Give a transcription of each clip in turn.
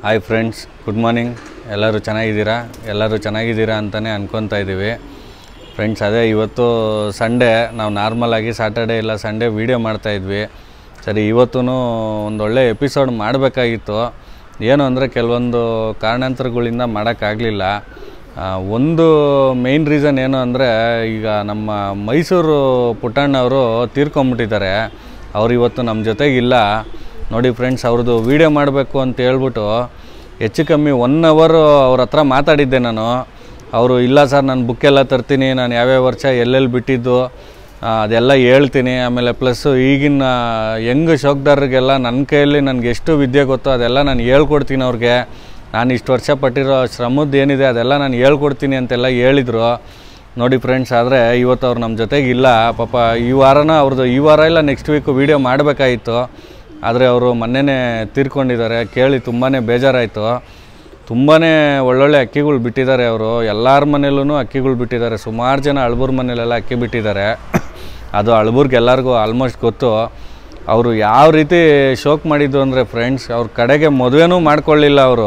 hi friends good morning ಎಲ್ಲರೂ ಚೆನ್ನಾಗಿದ್ದೀರಾ ಎಲ್ಲರೂ ಚೆನ್ನಾಗಿದ್ದೀರಾ ಅಂತಲೇ ಅನ್ಕೊತಾ ಇದ್ದೀವಿ ಫ್ರೆಂಡ್ಸ್ ಅದೇ ಇವತ್ತು ಸಂಡೇ ನಾವು ನಾರ್ಮಲಾಗಿ ಸಾಟರ್ಡೇ ಇಲ್ಲ ಸಂಡೇ ವೀಡಿಯೋ ಮಾಡ್ತಾಯಿದ್ವಿ ಸರಿ ಇವತ್ತೂ ಒಂದೊಳ್ಳೆ ಎಪಿಸೋಡ್ ಮಾಡಬೇಕಾಗಿತ್ತು ಏನು ಅಂದರೆ ಕೆಲವೊಂದು ಕಾರಣಾಂತರಗಳಿಂದ ಮಾಡೋಕ್ಕಾಗಲಿಲ್ಲ ಒಂದು ಮೇಯ್ನ್ ರೀಸನ್ ಏನು ಅಂದರೆ ಈಗ ನಮ್ಮ ಮೈಸೂರು ಪುಟ್ಟಣ್ಣವರು ತೀರ್ಕೊಂಬಿಟ್ಟಿದ್ದಾರೆ ಅವ್ರು ಇವತ್ತು ನಮ್ಮ ಜೊತೆಗಿಲ್ಲ ನೋಡಿ ಫ್ರೆಂಡ್ಸ್ ಅವ್ರದ್ದು ವೀಡಿಯೋ ಮಾಡಬೇಕು ಅಂತ ಹೇಳ್ಬಿಟ್ಟು ಹೆಚ್ಚು ಕಮ್ಮಿ ಒನ್ ಅವರು ಅವ್ರ ಹತ್ರ ಮಾತಾಡಿದ್ದೆ ನಾನು ಅವರು ಇಲ್ಲ ಸರ್ ನಾನು ಬುಕ್ಕೆಲ್ಲ ತರ್ತೀನಿ ನಾನು ಯಾವ್ಯಾವ ವರ್ಷ ಎಲ್ಲೆಲ್ಲಿ ಬಿಟ್ಟಿದ್ದು ಆ, ಅದೆಲ್ಲ ಹೇಳ್ತೀನಿ ಆಮೇಲೆ ಪ್ಲಸ್ಸು ಈಗಿನ ಯಂಗ್ ಶೋಕ್ದಾರರಿಗೆಲ್ಲ ನನ್ನ ಕೈಯಲ್ಲಿ ನನಗೆ ಎಷ್ಟು ವಿದ್ಯೆ ಗೊತ್ತೋ ಅದೆಲ್ಲ ನಾನು ಹೇಳ್ಕೊಡ್ತೀನಿ ಅವ್ರಿಗೆ ನಾನು ಇಷ್ಟು ವರ್ಷ ಪಟ್ಟಿರೋ ಶ್ರಮದ್ದು ಏನಿದೆ ಅದೆಲ್ಲ ನಾನು ಹೇಳ್ಕೊಡ್ತೀನಿ ಅಂತೆಲ್ಲ ಹೇಳಿದರು ನೋಡಿ ಫ್ರೆಂಡ್ಸ್ ಆದರೆ ಇವತ್ತು ಅವ್ರು ನಮ್ಮ ಜೊತೆಗೆ ಇಲ್ಲ ಪಾಪ ಈ ವಾರನ ಅವ್ರದ್ದು ಈ ವಾರ ಇಲ್ಲ ನೆಕ್ಸ್ಟ್ ವೀಕು ವೀಡಿಯೋ ಮಾಡಬೇಕಾಗಿತ್ತು ಆದರೆ ಅವರು ಮೊನ್ನೆನೇ ತೀರ್ಕೊಂಡಿದ್ದಾರೆ ಕೇಳಿ ತುಂಬಾ ಬೇಜಾರಾಯಿತು ತುಂಬಾ ಒಳ್ಳೊಳ್ಳೆ ಅಕ್ಕಿಗಳು ಬಿಟ್ಟಿದ್ದಾರೆ ಅವರು ಎಲ್ಲರ ಮನೇಲೂ ಅಕ್ಕಿಗಳು ಬಿಟ್ಟಿದ್ದಾರೆ ಸುಮಾರು ಜನ ಅಳ್ಬೂರ್ ಮನೇಲೆಲ್ಲ ಅಕ್ಕಿ ಬಿಟ್ಟಿದ್ದಾರೆ ಅದು ಅಳ್ಬೂರ್ಗೆ ಎಲ್ಲರಿಗೂ ಆಲ್ಮೋಸ್ಟ್ ಗೊತ್ತು ಅವರು ಯಾವ ರೀತಿ ಶೋಕ್ ಮಾಡಿದ್ದು ಅಂದರೆ ಫ್ರೆಂಡ್ಸ್ ಅವ್ರ ಕಡೆಗೆ ಮದುವೆನೂ ಮಾಡ್ಕೊಳ್ಳಿಲ್ಲ ಅವರು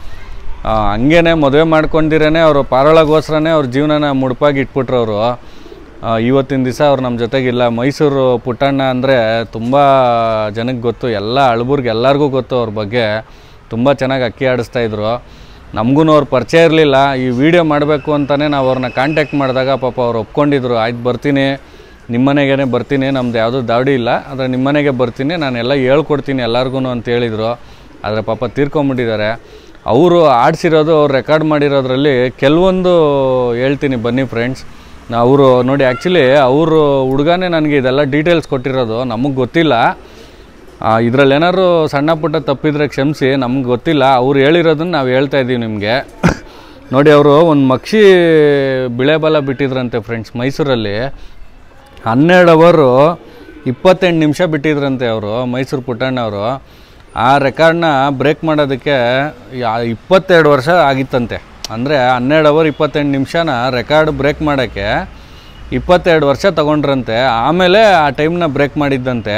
ಹಂಗೇನೆ ಮದುವೆ ಮಾಡ್ಕೊಂಡಿರೇನೆ ಅವರು ಪಾರೊಳಗೋಸ್ಕರನೇ ಅವ್ರ ಜೀವನನ ಮುಡುಪಾಗಿ ಇಟ್ಬಿಟ್ರು ಅವರು ಇವತ್ತಿನ ದಿವಸ ಅವ್ರು ನಮ್ಮ ಜೊತೆಗಿಲ್ಲ ಮೈಸೂರು ಪುಟ್ಟಣ್ಣ ಅಂದರೆ ತುಂಬ ಜನಕ್ಕೆ ಗೊತ್ತು ಎಲ್ಲ ಅಳ್ಬೂರ್ಗೆ ಎಲ್ಲರಿಗೂ ಗೊತ್ತು ಅವ್ರ ಬಗ್ಗೆ ತುಂಬ ಚೆನ್ನಾಗಿ ಅಕ್ಕಿ ಆಡಿಸ್ತಾ ಇದ್ರು ನಮಗೂ ಅವ್ರ ಪರಿಚಯ ಇರಲಿಲ್ಲ ಈ ವಿಡಿಯೋ ಮಾಡಬೇಕು ಅಂತಲೇ ನಾವು ಅವ್ರನ್ನ ಕಾಂಟ್ಯಾಕ್ಟ್ ಮಾಡಿದಾಗ ಪಾಪ ಅವ್ರು ಒಪ್ಕೊಂಡಿದ್ರು ಆಯ್ತು ಬರ್ತೀನಿ ನಿಮ್ಮನೆಗೇ ಬರ್ತೀನಿ ನಮ್ದು ಯಾವುದೂ ದಾವಡಿ ಇಲ್ಲ ಆದರೆ ನಿಮ್ಮನೆಗೆ ಬರ್ತೀನಿ ನಾನೆಲ್ಲ ಹೇಳ್ಕೊಡ್ತೀನಿ ಎಲ್ಲರಿಗೂ ಅಂತ ಹೇಳಿದರು ಆದರೆ ಪಾಪ ತೀರ್ಕೊಂಬಿಟ್ಟಿದ್ದಾರೆ ಅವರು ಆಡಿಸಿರೋದು ಅವ್ರು ರೆಕಾರ್ಡ್ ಮಾಡಿರೋದ್ರಲ್ಲಿ ಕೆಲವೊಂದು ಹೇಳ್ತೀನಿ ಬನ್ನಿ ಫ್ರೆಂಡ್ಸ್ ಅವರು ನೋಡಿ ಆ್ಯಕ್ಚುಲಿ ಅವರು ಹುಡುಗನೇ ನನಗೆ ಇದೆಲ್ಲ ಡೀಟೇಲ್ಸ್ ಕೊಟ್ಟಿರೋದು ನಮಗೆ ಗೊತ್ತಿಲ್ಲ ಇದರಲ್ಲಿ ಏನಾದ್ರು ಸಣ್ಣ ಪುಟ್ಟ ತಪ್ಪಿದ್ರೆ ಕ್ಷಮಿಸಿ ನಮ್ಗೆ ಗೊತ್ತಿಲ್ಲ ಅವ್ರು ಹೇಳಿರೋದನ್ನ ನಾವು ಹೇಳ್ತಾ ಇದ್ದೀವಿ ನಿಮಗೆ ನೋಡಿ ಅವರು ಒಂದು ಮಕ್ಷಿ ಬಿಳೆಬಲ ಬಿಟ್ಟಿದ್ರಂತೆ ಫ್ರೆಂಡ್ಸ್ ಮೈಸೂರಲ್ಲಿ ಹನ್ನೆರಡು ಅವರು ಇಪ್ಪತ್ತೆಂಟು ನಿಮಿಷ ಬಿಟ್ಟಿದ್ರಂತೆ ಅವರು ಮೈಸೂರು ಪುಟ್ಟಣ್ಣವರು ಆ ರೆಕಾರ್ಡ್ನ ಬ್ರೇಕ್ ಮಾಡೋದಕ್ಕೆ ಯಾ- ಇಪ್ಪತ್ತೆರಡು ವರ್ಷ ಆಗಿತ್ತಂತೆ ಅಂದರೆ ಹನ್ನೆರಡು ಅವರ್ ಇಪ್ಪತ್ತೆಂಟು ನಿಮಿಷನ ರೆಕಾರ್ಡ್ ಬ್ರೇಕ್ ಮಾಡೋಕ್ಕೆ ಇಪ್ಪತ್ತೆರಡು ವರ್ಷ ತಗೊಂಡ್ರಂತೆ ಆಮೇಲೆ ಆ ಟೈಮ್ನ ಬ್ರೇಕ್ ಮಾಡಿದ್ದಂತೆ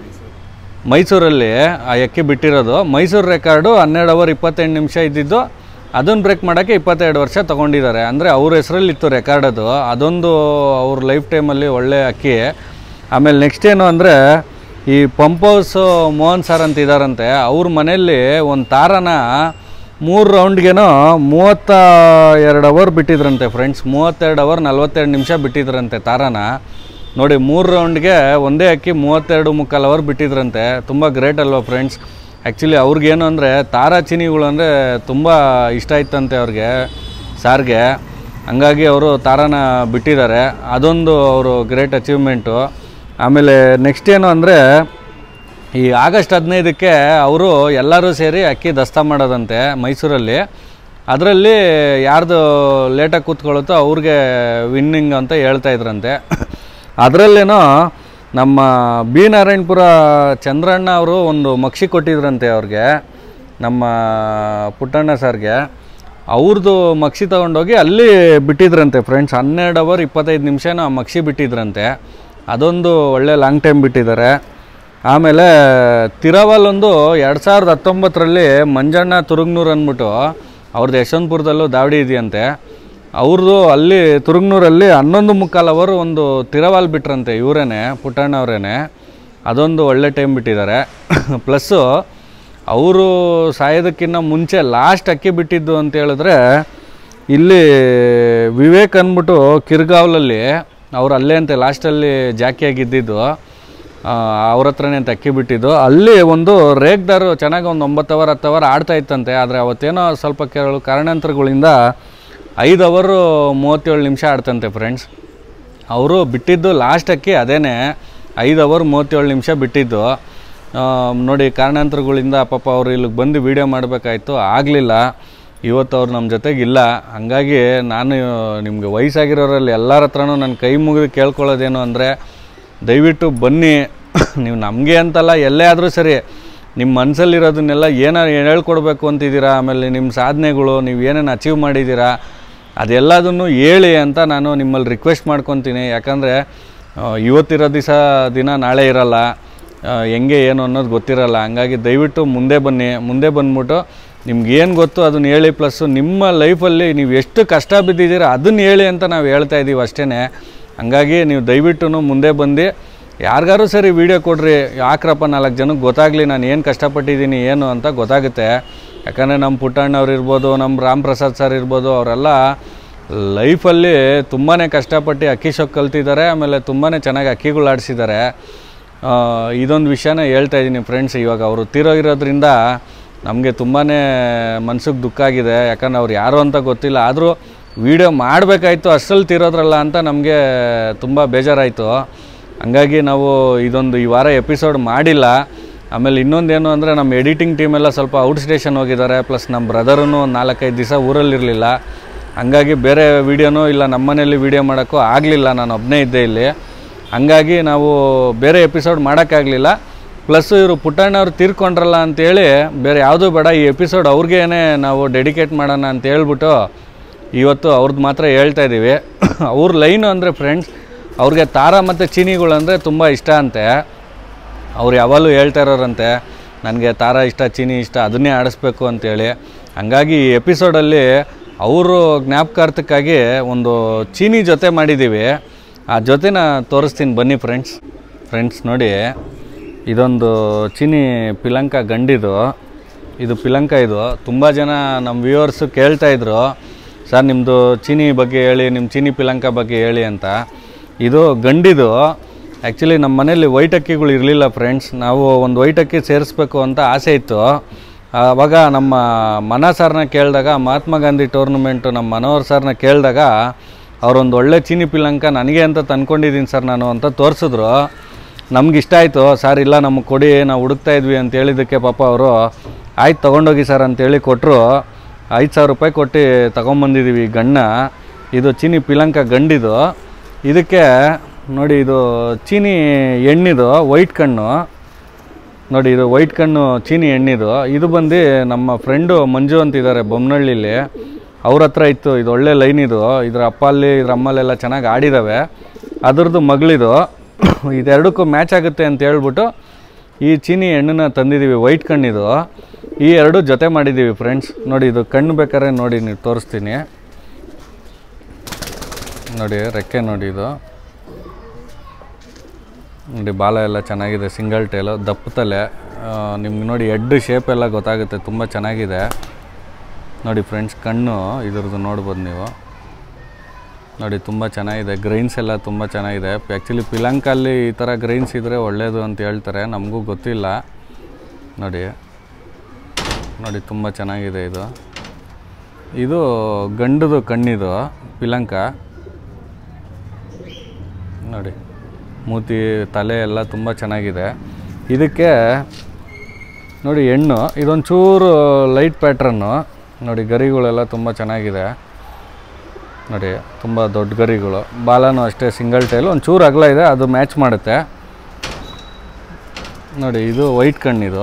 ಮೈಸೂರಲ್ಲಿ ಆ ಎಕ್ಕಿ ಬಿಟ್ಟಿರೋದು ಮೈಸೂರು ರೆಕಾರ್ಡು ಹನ್ನೆರಡು ಅವರ್ ಇಪ್ಪತ್ತೆಂಟು ನಿಮಿಷ ಇದ್ದಿದ್ದು ಅದನ್ನು ಬ್ರೇಕ್ ಮಾಡೋಕ್ಕೆ ಇಪ್ಪತ್ತೆರಡು ವರ್ಷ ತೊಗೊಂಡಿದ್ದಾರೆ ಅಂದರೆ ಅವ್ರ ಹೆಸರಲ್ಲಿ ಇತ್ತು ರೆಕಾರ್ಡ್ ಅದು ಅದೊಂದು ಅವ್ರ ಲೈಫ್ ಟೈಮಲ್ಲಿ ಒಳ್ಳೆ ಅಕ್ಕಿ ಆಮೇಲೆ ನೆಕ್ಸ್ಟ್ ಏನು ಅಂದರೆ ಈ ಪಂಪ್ ಹೌಸ್ ಮೋಹನ್ ಸರ್ ಅಂತ ಇದ್ದಾರಂತೆ ಅವ್ರ ಮನೆಯಲ್ಲಿ ಒಂದು ತಾರನ ಮೂರು ರೌಂಡ್ಗೇನೋ ಮೂವತ್ತ ಎರಡು ಅವರ್ ಬಿಟ್ಟಿದ್ರಂತೆ ಫ್ರೆಂಡ್ಸ್ ಮೂವತ್ತೆರಡು ಅವರ್ ನಲ್ವತ್ತೆರಡು ನಿಮಿಷ ಬಿಟ್ಟಿದ್ರಂತೆ ತಾರನ ನೋಡಿ ಮೂರು ರೌಂಡ್ಗೆ ಒಂದೇ ಅಕ್ಕಿ ಮೂವತ್ತೆರಡು ಮುಕ್ಕಾಲು ಅವರ್ ಬಿಟ್ಟಿದ್ರಂತೆ ತುಂಬ ಗ್ರೇಟ್ ಅಲ್ವಾ ಫ್ರೆಂಡ್ಸ್ ಆ್ಯಕ್ಚುಲಿ ಅವ್ರಿಗೇನು ಅಂದರೆ ತಾರಾ ಚಿನಿಗಳು ಅಂದರೆ ತುಂಬ ಇಷ್ಟ ಇತ್ತಂತೆ ಅವ್ರಿಗೆ ಸಾರ್ಗೆ ಹಂಗಾಗಿ ಅವರು ತಾರಾನ ಬಿಟ್ಟಿದ್ದಾರೆ ಅದೊಂದು ಅವರು ಗ್ರೇಟ್ ಅಚೀವ್ಮೆಂಟು ಆಮೇಲೆ ನೆಕ್ಸ್ಟ್ ಏನು ಅಂದರೆ ಈ ಆಗಸ್ಟ್ ಹದಿನೈದಕ್ಕೆ ಅವರು ಎಲ್ಲರೂ ಸೇರಿ ಅಕ್ಕಿ ದಸ್ತ ಮಾಡೋದಂತೆ ಮೈಸೂರಲ್ಲಿ ಅದರಲ್ಲಿ ಯಾರ್ದು ಲೇಟಾಗಿ ಕೂತ್ಕೊಳ್ಳುತ್ತೋ ಅವ್ರಿಗೆ ವಿನ್ನಿಂಗ್ ಅಂತ ಹೇಳ್ತಾ ಇದ್ರಂತೆ ಅದರಲ್ಲೇನೋ ನಮ್ಮ ಬಿ ನಾರಾಯಣಪುರ ಚಂದ್ರಣ್ಣ ಅವರು ಒಂದು ಮಕ್ಷಿ ಕೊಟ್ಟಿದ್ರಂತೆ ಅವ್ರಿಗೆ ನಮ್ಮ ಪುಟ್ಟಣ್ಣ ಸರ್ಗೆ ಅವ್ರದ್ದು ಮಕ್ಷಿ ತೊಗೊಂಡೋಗಿ ಅಲ್ಲಿ ಬಿಟ್ಟಿದ್ರಂತೆ ಫ್ರೆಂಡ್ಸ್ ಹನ್ನೆರಡು ಅವರ್ ಇಪ್ಪತ್ತೈದು ನಿಮಿಷನೂ ಆ ಮಕ್ಷಿ ಬಿಟ್ಟಿದ್ರಂತೆ ಅದೊಂದು ಒಳ್ಳೆ ಲಾಂಗ್ ಟೈಮ್ ಬಿಟ್ಟಿದ್ದಾರೆ ಆಮೇಲೆ ತಿರವಲ್ ಒಂದು ಎರಡು ಸಾವಿರದ ಹತ್ತೊಂಬತ್ತರಲ್ಲಿ ಮಂಜಣ್ಣ ತುರುಗ್ನೂರು ಅಂದ್ಬಿಟ್ಟು ಅವ್ರದ್ದು ಯಶವಂತಪುರದಲ್ಲೂ ದಾವಡಿ ಇದೆಯಂತೆ ಅವ್ರದ್ದು ಅಲ್ಲಿ ತುರುಗ್ನೂರಲ್ಲಿ ಹನ್ನೊಂದು ಮುಕ್ಕಾಲು ಅವರು ಒಂದು ತಿರವಾಲ್ ಬಿಟ್ರಂತೆ ಇವರೇನೆ ಪುಟ್ಟಣ್ಣವರೇನೆ ಅದೊಂದು ಒಳ್ಳೆ ಟೈಮ್ ಬಿಟ್ಟಿದ್ದಾರೆ ಪ್ಲಸ್ಸು ಅವರು ಸಾಯೋದಕ್ಕಿಂತ ಮುಂಚೆ ಲಾಸ್ಟ್ ಅಕ್ಕಿ ಬಿಟ್ಟಿದ್ದು ಅಂತ ಹೇಳಿದ್ರೆ ಇಲ್ಲಿ ವಿವೇಕ್ ಅಂದ್ಬಿಟ್ಟು ಕಿರ್ಗಾವ್ಲಲ್ಲಿ ಅವ್ರು ಅಲ್ಲೇ ಅಂತೆ ಲಾಸ್ಟಲ್ಲಿ ಜಾಕಿಯಾಗಿದ್ದಿದ್ದು ಅವ್ರ ಹತ್ರನೇ ಅಂತ ಅಕ್ಕಿ ಬಿಟ್ಟಿದ್ದು ಅಲ್ಲಿ ಒಂದು ರೇಗ್ದಾರು ಚೆನ್ನಾಗಿ ಒಂದು ಒಂಬತ್ತು ಅವರ್ ಹತ್ತು ಅವರ್ ಆಡ್ತಾ ಇತ್ತಂತೆ ಆದರೆ ಅವತ್ತೇನೋ ಸ್ವಲ್ಪ ಕೆಲವು ಕಾರಣಾಂತರಗಳಿಂದ ಐದು ಅವರು ಮೂವತ್ತೇಳು ನಿಮಿಷ ಆಡ್ತಂತೆ ಫ್ರೆಂಡ್ಸ್ ಅವರು ಬಿಟ್ಟಿದ್ದು ಲಾಸ್ಟ್ ಅಕ್ಕಿ ಅದೇನೆ ಐದು ಅವರ್ ಮೂವತ್ತೇಳು ನಿಮಿಷ ಬಿಟ್ಟಿದ್ದು ಆ, ನೋಡಿ ಕಾರಣಾಂತರಗಳಿಂದ ಪಾಪ ಅವರು ಇಲ್ಲಿಗೆ ಬಂದು ವೀಡಿಯೋ ಮಾಡಬೇಕಾಯ್ತು ಆಗಲಿಲ್ಲ ಇವತ್ತು ಅವ್ರು ನಮ್ಮ ಜೊತೆಗಿಲ್ಲ ಹಂಗಾಗಿ ನಾನು ನಿಮಗೆ ವಯಸ್ಸಾಗಿರೋರಲ್ಲಿ ಎಲ್ಲರ ಹತ್ರನೂ ನನ್ನ ಕೈ ಮುಗಿದು ಕೇಳ್ಕೊಳ್ಳೋದೇನು ಅಂದರೆ ದಯವಿಟ್ಟು ಬನ್ನಿ ನೀವು ನಮಗೆ ಅಂತಲ್ಲ ಎಲ್ಲೇ ಆದರೂ ಸರಿ ನಿಮ್ಮ ಮನಸ್ಸಲ್ಲಿರೋದನ್ನೆಲ್ಲ ಏನೋ ಹೇಳ್ಕೊಡ್ಬೇಕು ಅಂತಿದ್ದೀರಾ ಆಮೇಲೆ ನಿಮ್ಮ ಸಾಧನೆಗಳು ನೀವು ಏನೇನು ಅಚೀವ್ ಮಾಡಿದ್ದೀರಾ ಅದೆಲ್ಲದನ್ನು ಹೇಳಿ ಅಂತ ನಾನು ನಿಮ್ಮಲ್ಲಿ ರಿಕ್ವೆಸ್ಟ್ ಮಾಡ್ಕೊತೀನಿ ಯಾಕಂದರೆ ಇವತ್ತಿರೋ ದಿವಸ ದಿನ ನಾಳೆ ಇರಲ್ಲ ಆ, ಹೆಂಗೆ ಏನು ಅನ್ನೋದು ಗೊತ್ತಿರಲ್ಲ ಹಂಗಾಗಿ ದಯವಿಟ್ಟು ಮುಂದೆ ಬನ್ನಿ ಮುಂದೆ ಬಂದ್ಬಿಟ್ಟು ನಿಮ್ಗೆ ಏನು ಗೊತ್ತು ಅದನ್ನ ಹೇಳಿ ಪ್ಲಸ್ಸು ನಿಮ್ಮ ಲೈಫಲ್ಲಿ ನೀವು ಎಷ್ಟು ಕಷ್ಟ ಬಿದ್ದಿದ್ದೀರ ಅದನ್ನ ಹೇಳಿ ಅಂತ ನಾವು ಹೇಳ್ತಾ ಇದ್ದೀವಿ ಅಷ್ಟೇ ಹಂಗಾಗಿ ನೀವು ದಯವಿಟ್ಟು ಮುಂದೆ ಬಂದು ಯಾರಿಗಾರು ಸರಿ ವೀಡಿಯೋ ಕೊಡ್ರಿ ಯಾಕ್ರಪ್ಪ ನಾಲ್ಕು ಜನಕ್ಕೆ ಗೊತ್ತಾಗಲಿ ನಾನು ಏನು ಕಷ್ಟಪಟ್ಟಿದ್ದೀನಿ ಏನು ಅಂತ ಗೊತ್ತಾಗುತ್ತೆ ಯಾಕಂದರೆ ನಮ್ಮ ಪುಟ್ಟಣ್ಣವ್ರು ಇರ್ಬೋದು ನಮ್ಮ ರಾಮ್ ಪ್ರಸಾದ್ ಸರ್ ಇರ್ಬೋದು ಅವರೆಲ್ಲ ಲೈಫಲ್ಲಿ ತುಂಬಾ ಕಷ್ಟಪಟ್ಟು ಅಕ್ಕಿ ಶೊಕ್ ಕಲ್ತಿದ್ದಾರೆ ಆಮೇಲೆ ತುಂಬಾ ಚೆನ್ನಾಗಿ ಅಕ್ಕಿಗಳು ಆಡಿಸಿದ್ದಾರೆ ಇದೊಂದು ವಿಷಯನ ಹೇಳ್ತಾ ಇದ್ದೀನಿ ಫ್ರೆಂಡ್ಸ್ ಇವಾಗ ಅವರು ತೀರೋಗಿರೋದ್ರಿಂದ ನಮಗೆ ತುಂಬಾ ಮನ್ಸಿಗೆ ದುಃಖ ಆಗಿದೆ ಯಾಕಂದ್ರೆ ಅವ್ರು ಯಾರು ಅಂತ ಗೊತ್ತಿಲ್ಲ ಆದರೂ ವೀಡಿಯೋ ಮಾಡಬೇಕಾಯ್ತು ಅಷ್ಟರಲ್ಲಿ ತೀರೋದ್ರಲ್ಲ ಅಂತ ನಮಗೆ ತುಂಬ ಬೇಜಾರಾಯಿತು ಹಂಗಾಗಿ ನಾವು ಇದೊಂದು ಈ ವಾರ ಎಪಿಸೋಡ್ ಮಾಡಿಲ್ಲ ಆಮೇಲೆ ಇನ್ನೊಂದೇನು ಅಂದರೆ ನಮ್ಮ ಎಡಿಟಿಂಗ್ ಟೀಮೆಲ್ಲ ಸ್ವಲ್ಪ ಔಟ್ ಸ್ಟೇಷನ್ ಹೋಗಿದ್ದಾರೆ ಪ್ಲಸ್ ನಮ್ಮ ಬ್ರದರೂ ಒಂದು ನಾಲ್ಕೈದು ದಿವಸ ಊರಲ್ಲಿರಲಿಲ್ಲ ಹಂಗಾಗಿ ಬೇರೆ ವೀಡಿಯೋನೂ ಇಲ್ಲ ನಮ್ಮ ಮನೇಲಿ ವೀಡಿಯೋ ಮಾಡೋಕ್ಕೂ ಆಗಲಿಲ್ಲ ನಾನು ಒಬ್ಬನೇ ಇದ್ದೆ ಇಲ್ಲಿ ಹಂಗಾಗಿ ನಾವು ಬೇರೆ ಎಪಿಸೋಡ್ ಮಾಡೋಕ್ಕಾಗಲಿಲ್ಲ ಪ್ಲಸ್ ಇವರು ಪುಟ್ಟಣ್ಣವ್ರು ತೀರ್ಕೊಂಡ್ರಲ್ಲ ಅಂತೇಳಿ ಬೇರೆ ಯಾವುದೂ ಬೇಡ ಈ ಎಪಿಸೋಡ್ ಅವ್ರಿಗೇನೆ ನಾವು ಡೆಡಿಕೇಟ್ ಮಾಡೋಣ ಅಂತ ಹೇಳ್ಬಿಟ್ಟು ಇವತ್ತು ಅವ್ರದ್ದು ಮಾತ್ರ ಹೇಳ್ತಾ ಇದ್ದೀವಿ ಅವ್ರ ಲೈನು ಅಂದರೆ ಫ್ರೆಂಡ್ಸ್ ಅವ್ರಿಗೆ ತಾರ ಮತ್ತು ಚೀನಿಗಳು ಅಂದರೆ ತುಂಬ ಇಷ್ಟ ಅಂತೆ ಅವ್ರು ಯಾವಾಗಲೂ ಹೇಳ್ತಾ ಇರೋರಂತೆ ನನಗೆ ತಾರ ಇಷ್ಟ ಚೀನಿ ಇಷ್ಟ ಅದನ್ನೇ ಆಡಿಸ್ಬೇಕು ಅಂತೇಳಿ ಹಂಗಾಗಿ ಈ ಎಪಿಸೋಡಲ್ಲಿ ಅವರು ಜ್ಞಾಪಕಾರ್ಥಕ್ಕಾಗಿ ಒಂದು ಚೀನಿ ಜೊತೆ ಮಾಡಿದ್ದೀವಿ ಆ ಜೊತೆನ ತೋರಿಸ್ತೀನಿ ಬನ್ನಿ ಫ್ರೆಂಡ್ಸ್ ಫ್ರೆಂಡ್ಸ್ ನೋಡಿ ಇದೊಂದು ಚೀನಿ ಪಿಲಂಕ ಗಂಡಿದು ಇದು ಪಿಲಂಕ ಇದು ತುಂಬ ಜನ ನಮ್ಮ ವ್ಯೂವರ್ಸು ಕೇಳ್ತಾಯಿದ್ರು ಸರ್ ನಿಮ್ಮದು ಚೀನಿ ಬಗ್ಗೆ ಹೇಳಿ ನಿಮ್ಮ ಚೀನಿ ಪಿಲಂಕ ಬಗ್ಗೆ ಹೇಳಿ ಅಂತ ಇದು ಗಂಡಿದು ಆ್ಯಕ್ಚುಲಿ ನಮ್ಮ ಮನೇಲಿ ವೈಟ್ ಅಕ್ಕಿಗಳು ಇರಲಿಲ್ಲ ಫ್ರೆಂಡ್ಸ್ ನಾವು ಒಂದು ವೈಟ್ ಅಕ್ಕಿ ಸೇರಿಸ್ಬೇಕು ಅಂತ ಆಸೆ ಇತ್ತು ಆವಾಗ ನಮ್ಮ ಮನ ಸರ್ನ ಕೇಳಿದಾಗ ಮಹಾತ್ಮ ಗಾಂಧಿ ಟೂರ್ನಮೆಂಟು ನಮ್ಮ ಮನೋಹರ್ ಸರ್ನ ಕೇಳಿದಾಗ ಅವರೊಂದು ಒಳ್ಳೆ ಚೀನಿ ಪಿಲಂಕ ನನಗೆ ಅಂತ ತಂದ್ಕೊಂಡಿದ್ದೀನಿ ಸರ್ ನಾನು ಅಂತ ತೋರಿಸಿದ್ರು ನಮ್ಗೆ ಇಷ್ಟ ಆಯಿತು ಸರ್ ಇಲ್ಲ ನಮಗೆ ಕೊಡಿ ನಾವು ಹುಡುಕ್ತಾ ಇದ್ವಿ ಅಂತ ಹೇಳಿದ್ದಕ್ಕೆ ಪಾಪ ಅವರು ಆಯ್ತು ತೊಗೊಂಡೋಗಿ ಸರ್ ಅಂತೇಳಿ ಕೊಟ್ಟರು ಐದು ಸಾವಿರ ರೂಪಾಯಿ ಕೊಟ್ಟು ತಗೊಂಬಂದಿದ್ದೀವಿ ಈ ಗಣ್ಣ ಇದು ಚೀನಿ ಪಿಲಂಕ ಗಂಡಿದು ಇದಕ್ಕೆ ನೋಡಿ ಇದು ಚೀನಿ ಎಣ್ಣಿದು ವೈಟ್ ಕಣ್ಣು ನೋಡಿ ಇದು ವೈಟ್ ಕಣ್ಣು ಚೀನಿ ಎಣ್ಣಿದು ಇದು ಬಂದು ನಮ್ಮ ಫ್ರೆಂಡು ಮಂಜು ಅಂತಿದ್ದಾರೆ ಬೊಮ್ಮನಹಳ್ಳಿಲಿ ಅವ್ರ ಹತ್ರ ಇತ್ತು ಇದು ಒಳ್ಳೆ ಲೈನ್ ಇದು ಇದ್ರ ಅಪ್ಪಲ್ಲಿ ಇದ್ರ ಅಮ್ಮಲ್ಲೆಲ್ಲ ಚೆನ್ನಾಗಿ ಆಡಿದ್ದಾವೆ ಅದ್ರದ್ದು ಮಗಳಿದು ಇದೆರಡಕ್ಕೂ ಮ್ಯಾಚ್ ಆಗುತ್ತೆ ಅಂತ ಹೇಳ್ಬಿಟ್ಟು ಈ ಚೀನಿ ಹೆಣ್ಣನ್ನ ತಂದಿದ್ದೀವಿ ವೈಟ್ ಕಣ್ಣಿದು ಈ ಎರಡು ಜೊತೆ ಮಾಡಿದ್ದೀವಿ ಫ್ರೆಂಡ್ಸ್ ನೋಡಿ ಇದು ಕಣ್ಣು ಬೇಕಾದ್ರೆ ನೋಡಿ ನೀವು ತೋರಿಸ್ತೀನಿ ನೋಡಿ ರೆಕ್ಕೆ ನೋಡಿ ಇದು ನೋಡಿ ಬಾಲ ಎಲ್ಲ ಚೆನ್ನಾಗಿದೆ ಸಿಂಗಲ್ ಟೇಲು ದಪ್ಪ ತಲೆ ನಿಮ್ಗೆ ನೋಡಿ ಎಡ್ ಶೇಪ್ ಎಲ್ಲ ಗೊತ್ತಾಗುತ್ತೆ ತುಂಬ ಚೆನ್ನಾಗಿದೆ ನೋಡಿ ಫ್ರೆಂಡ್ಸ್ ಕಣ್ಣು ಇದ್ರದ್ದು ನೋಡ್ಬೋದು ನೀವು ನೋಡಿ ತುಂಬ ಚೆನ್ನಾಗಿದೆ ಗ್ರೈನ್ಸ್ ಎಲ್ಲ ತುಂಬ ಚೆನ್ನಾಗಿದೆ ಆ್ಯಕ್ಚುಲಿ ಪಿಲಂಕಲ್ಲಿ ಈ ಥರ ಗ್ರೈನ್ಸ್ ಇದ್ದರೆ ಒಳ್ಳೆಯದು ಅಂತ ಹೇಳ್ತಾರೆ ನಮಗೂ ಗೊತ್ತಿಲ್ಲ ನೋಡಿ ನೋಡಿ ತುಂಬ ಚೆನ್ನಾಗಿದೆ ಇದು ಇದು ಗಂಡದು ಕಣ್ಣಿದು ಪಿಲಂಕ ನೋಡಿ ಮೂತಿ ತಲೆ ಎಲ್ಲ ತುಂಬ ಚೆನ್ನಾಗಿದೆ ಇದಕ್ಕೆ ನೋಡಿ ಹೆಣ್ಣು ಇದೊಂಚೂರು ಲೈಟ್ ಪ್ಯಾಟ್ರನ್ನು ನೋಡಿ ಗರಿಗಳೆಲ್ಲ ತುಂಬ ಚೆನ್ನಾಗಿದೆ ನೋಡಿ ತುಂಬ ದೊಡ್ಡ ಗರಿಗಳು ಬಾಲನೂ ಅಷ್ಟೇ ಸಿಂಗಲ್ ಟೈಲು ಒಂಚೂರು ಅಗಲ ಇದೆ ಅದು ಮ್ಯಾಚ್ ಮಾಡುತ್ತೆ ನೋಡಿ ಇದು ವೈಟ್ ಕಣ್ಣಿದು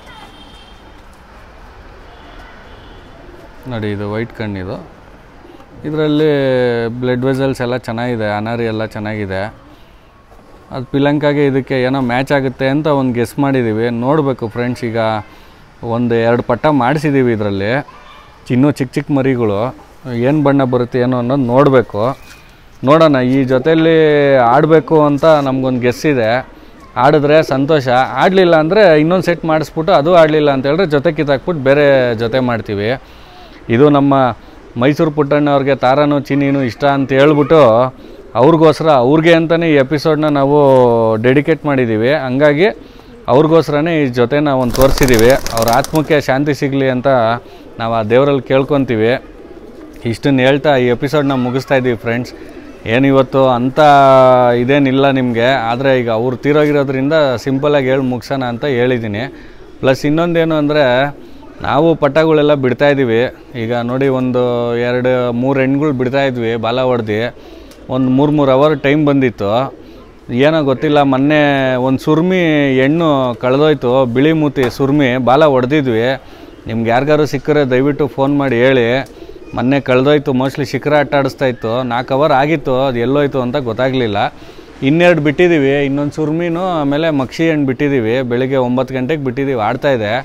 ನೋಡಿ ಇದು ವೈಟ್ ಕಣ್ಣಿದು ಇದರಲ್ಲಿ ಬ್ಲಡ್ ವೆಸಲ್ಸ್ ಎಲ್ಲ ಚೆನ್ನಾಗಿದೆ ಅನಾರಿ ಎಲ್ಲ ಚೆನ್ನಾಗಿದೆ ಅದು ಪಿಲಂಕಾಗೆ ಇದಕ್ಕೆ ಏನೋ ಮ್ಯಾಚ್ ಆಗುತ್ತೆ ಅಂತ ಒಂದು ಗೆಸ್ ಮಾಡಿದ್ದೀವಿ ನೋಡಬೇಕು ಫ್ರೆಂಡ್ಸ್ ಈಗ ಒಂದು ಎರಡು ಪಟ್ಟ ಮಾಡಿಸಿದ್ದೀವಿ ಇದರಲ್ಲಿ ಇನ್ನೂ ಚಿಕ್ಕ ಚಿಕ್ಕ ಮರಿಗಳು ಏನು ಬಣ್ಣ ಬರುತ್ತೆ ಏನೋ ಅನ್ನೋದು ನೋಡಬೇಕು ನೋಡೋಣ ಈ ಜೊತೆಯಲ್ಲಿ ಆಡಬೇಕು ಅಂತ ನಮಗೊಂದು ಗೆಸ್ ಇದೆ ಆಡಿದ್ರೆ ಸಂತೋಷ ಆಡಲಿಲ್ಲ ಅಂದರೆ ಇನ್ನೊಂದು ಸೆಟ್ ಮಾಡಿಸ್ಬಿಟ್ಟು ಅದು ಆಡಲಿಲ್ಲ ಅಂತ ಹೇಳಿದ್ರೆ ಜೊತೆ ಕಿತ್ತಾಕ್ಬಿಟ್ಟು ಬೇರೆ ಜೊತೆ ಮಾಡ್ತೀವಿ ಇದು ನಮ್ಮ ಮೈಸೂರು ಪುಟ್ಟಣ್ಣವ್ರಿಗೆ ತಾರಾನು ಚಿನಿನೂ ಇಷ್ಟ ಅಂತ ಹೇಳ್ಬಿಟ್ಟು ಅವ್ರಿಗೋಸ್ಕರ ಅವ್ರಿಗೆ ಅಂತಲೇ ಈ ಎಪಿಸೋಡ್ನ ನಾವು ಡೆಡಿಕೇಟ್ ಮಾಡಿದ್ದೀವಿ ಹಂಗಾಗಿ ಅವ್ರಿಗೋಸ್ಕರನೇ ಈ ಜೊತೆನ ಒಂದು ತೋರಿಸಿದ್ದೀವಿ ಅವ್ರ ಆತ್ಮಕ್ಕೆ ಶಾಂತಿ ಸಿಗಲಿ ಅಂತ ನಾವು ಆ ದೇವರಲ್ಲಿ ಕೇಳ್ಕೊತೀವಿ ಇಷ್ಟನ್ನು ಹೇಳ್ತಾ ಈ ಎಪಿಸೋಡ್ನ ಮುಗಿಸ್ತಾ ಇದ್ದೀವಿ ಫ್ರೆಂಡ್ಸ್ ಏನು ಇವತ್ತು ಅಂಥ ಇದೇನಿಲ್ಲ ನಿಮಗೆ ಆದರೆ ಈಗ ಅವ್ರು ತೀರೋಗಿರೋದ್ರಿಂದ ಸಿಂಪಲಾಗಿ ಹೇಳಿ ಮುಗಿಸೋಣ ಅಂತ ಹೇಳಿದ್ದೀನಿ ಪ್ಲಸ್ ಇನ್ನೊಂದೇನು ಅಂದರೆ ನಾವು ಪಟ್ಟಗಳೆಲ್ಲ ಬಿಡ್ತಾ ಇದ್ದೀವಿ ಈಗ ನೋಡಿ ಒಂದು ಎರಡು ಮೂರು ಹೆಣ್ಗಳು ಬಿಡ್ತಾ ಇದ್ವಿ ಬಾಲ ಹೊಡೆದು ಒಂದು ಮೂರು ಮೂರು ಅವರ್ ಟೈಮ್ ಬಂದಿತ್ತು ಏನೋ ಗೊತ್ತಿಲ್ಲ ಮೊನ್ನೆ ಒಂದು ಸುರ್ಮಿ ಹೆಣ್ಣು ಕಳೆದೋಯ್ತು ಬಿಳಿ ಮೂತಿ ಸುರ್ಮಿ ಬಾಲ ಹೊಡೆದಿದ್ವಿ ನಿಮ್ಗೆ ಯಾರಿಗಾರು ಸಿಕ್ಕರೆ ದಯವಿಟ್ಟು ಫೋನ್ ಮಾಡಿ ಹೇಳಿ ಮೊನ್ನೆ ಕಳೆದೋಯ್ತು ಮೋಸ್ಟ್ಲಿ ಶಿಖರ ಆಟ ಆಡಿಸ್ತಾ ಇತ್ತು ನಾಲ್ಕು ಅವರ್ ಆಗಿತ್ತು ಅದು ಎಲ್ಲೋಯ್ತು ಅಂತ ಗೊತ್ತಾಗಲಿಲ್ಲ ಇನ್ನೆರಡು ಬಿಟ್ಟಿದ್ದೀವಿ ಇನ್ನೊಂದು ಸುರ್ಮಿನೂ ಆಮೇಲೆ ಮಕ್ಷಿ ಹಣ್ಣು ಬಿಟ್ಟಿದ್ದೀವಿ ಬೆಳಿಗ್ಗೆ ಒಂಬತ್ತು ಗಂಟೆಗೆ ಬಿಟ್ಟಿದ್ದೀವಿ ಆಡ್ತಾ ಇದೆ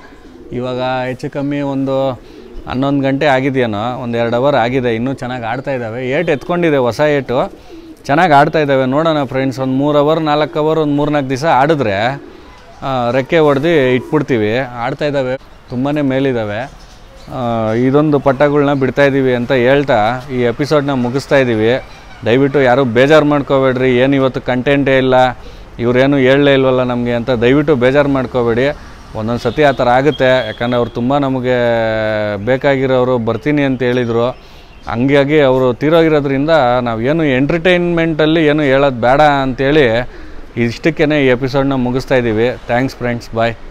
ಇವಾಗ ಹೆಚ್ಚು ಕಮ್ಮಿ ಒಂದು ಹನ್ನೊಂದು ಗಂಟೆ ಆಗಿದೆಯೇನೋ ಒಂದು ಎರಡು ಅವರ್ ಆಗಿದೆ ಇನ್ನೂ ಚೆನ್ನಾಗಿ ಆಡ್ತಾ ಇದ್ದಾವೆ ಏಟ್ ಎತ್ಕೊಂಡಿದೆ ಹೊಸ ಏಟು ಚೆನ್ನಾಗಿ ಆಡ್ತಾ ಇದ್ದಾವೆ ನೋಡೋಣ ಫ್ರೆಂಡ್ಸ್ ಒಂದು ಮೂರು ಅವರ್ ನಾಲ್ಕು ಅವರ್ ಒಂದು ಮೂರು ನಾಲ್ಕು ದಿವಸ ಆಡಿದ್ರೆ ಆ, ರೆಕ್ಕೆ ಹೊಡೆದು ಇಟ್ಬಿಡ್ತೀವಿ ಆಡ್ತಾ ಇದ್ದಾವೆ ತುಂಬಾ ಮೇಲಿದ್ದಾವೆ ಆ, ಇದೊಂದು ಪಟ್ಟಗಳನ್ನ ಬಿಡ್ತಾ ಇದ್ದೀವಿ ಅಂತ ಹೇಳ್ತಾ ಈ ಎಪಿಸೋಡ್ನ ಮುಗಿಸ್ತಾ ಇದ್ದೀವಿ ದಯವಿಟ್ಟು ಯಾರೂ ಬೇಜಾರು ಮಾಡ್ಕೋಬೇಡ್ರಿ ಏನು ಇವತ್ತು ಕಂಟೆಂಟೇ ಇಲ್ಲ ಇವರೇನು ಹೇಳಲೇ ಇಲ್ವಲ್ಲ ನಮಗೆ ಅಂತ ದಯವಿಟ್ಟು ಬೇಜಾರು ಮಾಡ್ಕೋಬೇಡಿ ಒಂದೊಂದು ಸತಿ ಆ ಥರ ಆಗುತ್ತೆ ಯಾಕಂದರೆ ಅವ್ರು ತುಂಬ ನಮಗೆ ಬೇಕಾಗಿರೋರು ಬರ್ತೀನಿ ಅಂತ ಹೇಳಿದರು ಹಂಗಾಗಿ ಅವರು ತೀರೋಗಿರೋದ್ರಿಂದ ನಾವು ಏನು ಎಂಟರ್ಟೈನ್ಮೆಂಟಲ್ಲಿ ಏನು ಹೇಳೋದು ಬೇಡ ಅಂತೇಳಿ ಇಷ್ಟಕ್ಕೇ ಈ ಎಪಿಸೋಡ್ನ ಮುಗಿಸ್ತಾ ಇದ್ದೀವಿ ಥ್ಯಾಂಕ್ಸ್ ಫ್ರೆಂಡ್ಸ್ ಬಾಯ್